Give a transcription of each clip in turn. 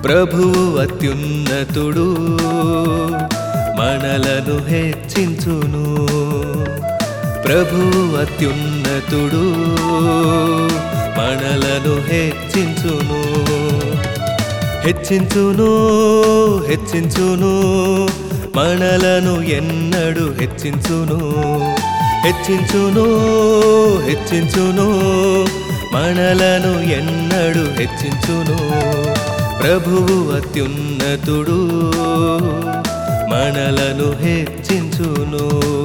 ప్రభువు అత్యున్నతుడు మనలను హెచ్చించును ప్రభువు అత్యున్నతుడు మనలను హెచ్చించును హెచ్చించును హెచ్చించును మనలను ఎన్నడు హెచ్చించును హెచ్చించును హెచ్చించును మనలను ఎన్నడు హెచ్చించును ప్రభువు అత్యున్నతుడు మనలను హెచ్చించును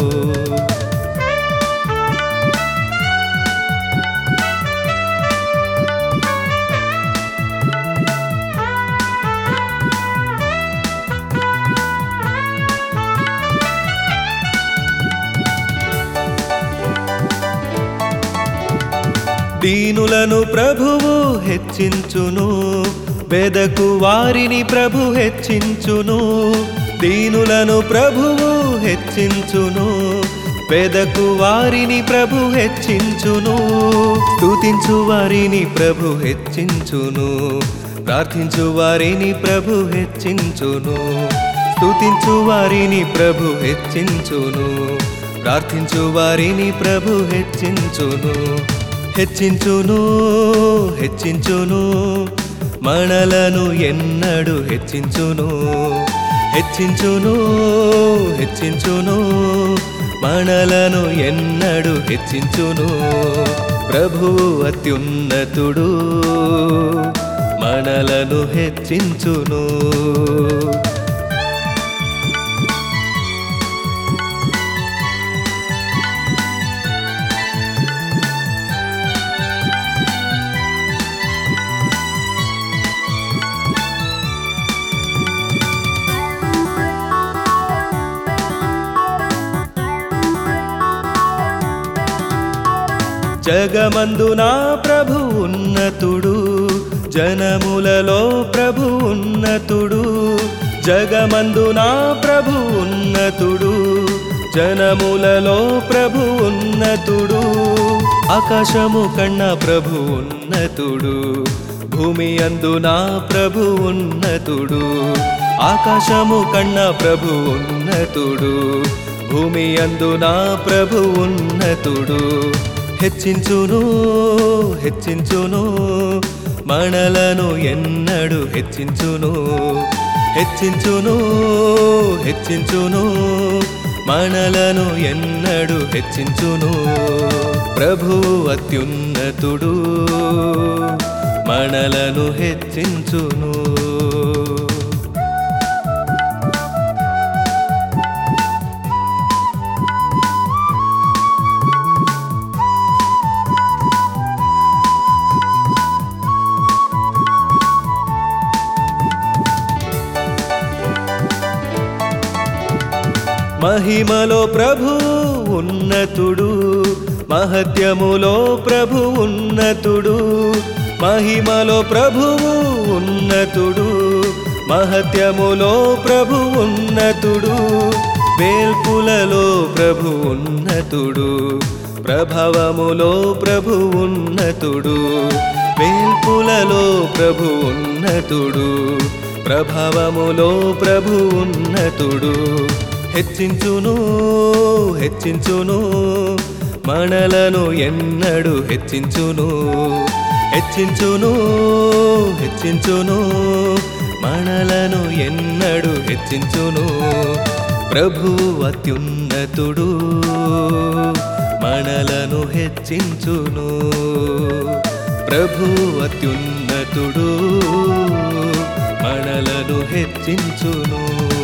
దీనులను ప్రభువు హెచ్చించును బెదకు వారిని ప్రభు హెచ్చించును దీనులను ప్రభువు హెచ్చించును బెదకు వారిని ప్రభు హెచ్చించును స్తుతించు వారిని ప్రభు హెచ్చించును ప్రార్థించు వారిని ప్రభు హెచ్చించును స్తుతించు వారిని ప్రభు హెచ్చించును ప్రార్థించు వారిని ప్రభు హెచ్చించును హెచ్చించును హెచ్చించును మనలను ఎన్నడు హెచ్చించును హెచ్చించును హెచ్చించును మనలను ఎన్నడు హెచ్చించును ప్రభువు అత్యున్నతుడు మనలను హెచ్చించును జగమందు నా ప్రభు ఉన్నతుడు జనములలో ప్రభు ఉన్నతుడు జగమందు నా ప్రభు ఉన్నతుడు జనములలో ప్రభు ఉన్నతుడు ఆకాశము కన్నా ప్రభు ఉన్నతుడు భూమి అందు నా ప్రభు ఉన్నతుడు ఆకాశము కన్నా ప్రభు ఉన్నతుడు భూమి అందు నా ప్రభు ఉన్నతుడు హెచ్చించును హెచ్చించును మనలను ఎన్నడు హెచ్చించును హెచ్చించును హెచ్చించును మనలను ఎన్నడు హెచ్చించును ప్రభు అత్యున్నతుడు మనలను హెచ్చించును మహిమలో ప్రభు ఉన్నతుడు మహత్యములో ప్రభు ఉన్నతుడు మహిమలో ప్రభువు ఉన్నతుడు మహత్యములో ప్రభు ఉన్నతుడు వేల్పులలో ప్రభు ఉన్నతుడు ప్రభవములో ప్రభు ఉన్నతుడు వేల్పులలో ప్రభు ఉన్నతుడు ప్రభవములో ప్రభు ఉన్నతుడు హెచ్చించును హెచ్చించును మనలను ఎన్నడు హెచ్చించును హెచ్చించును హెచ్చించును మనలను ఎన్నడు హెచ్చించును ప్రభు అత్యున్నతుడు మనలను హెచ్చించును ప్రభు అత్యున్నతుడు మనలను హెచ్చించును